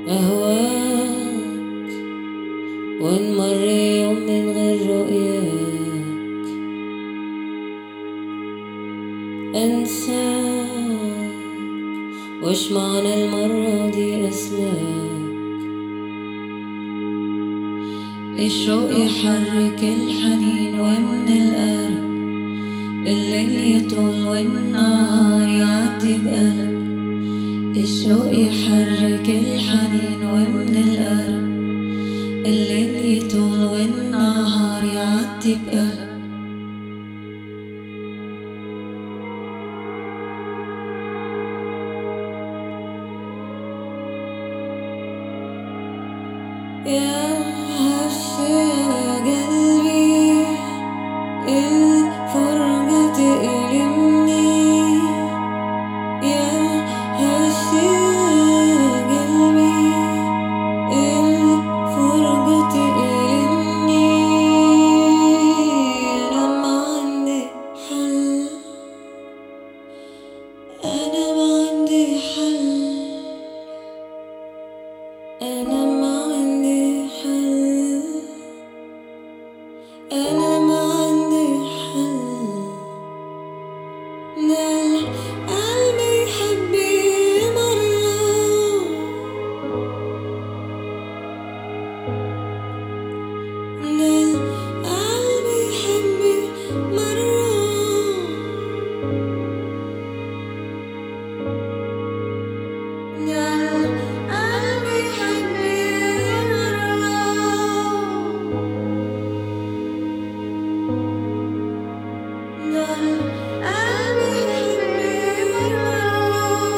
أهواك ونمر يوم من غير رؤياك أنساك وش معنى المرة دي أسلاك الشوق يحرك الحنين ومن القلب الليل يطول والنهار يعدي بقلب الشوق يحرك الحنين ومن القلب الليل يطول والنهار يعدي بقلب يا هشة قلبي الفرقة تألمني يا هشة قلبي الفرقة تألمني أنا ما عندي حل أنا ما عندي حل أنا ما عندي حل أنا ما عندي حل نال قلبي يحبي مرة نال قلبي يحبي مرة نال قلبي يحبي مرة نال قلبي يحبي مرة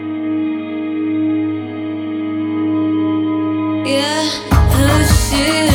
يا هالشي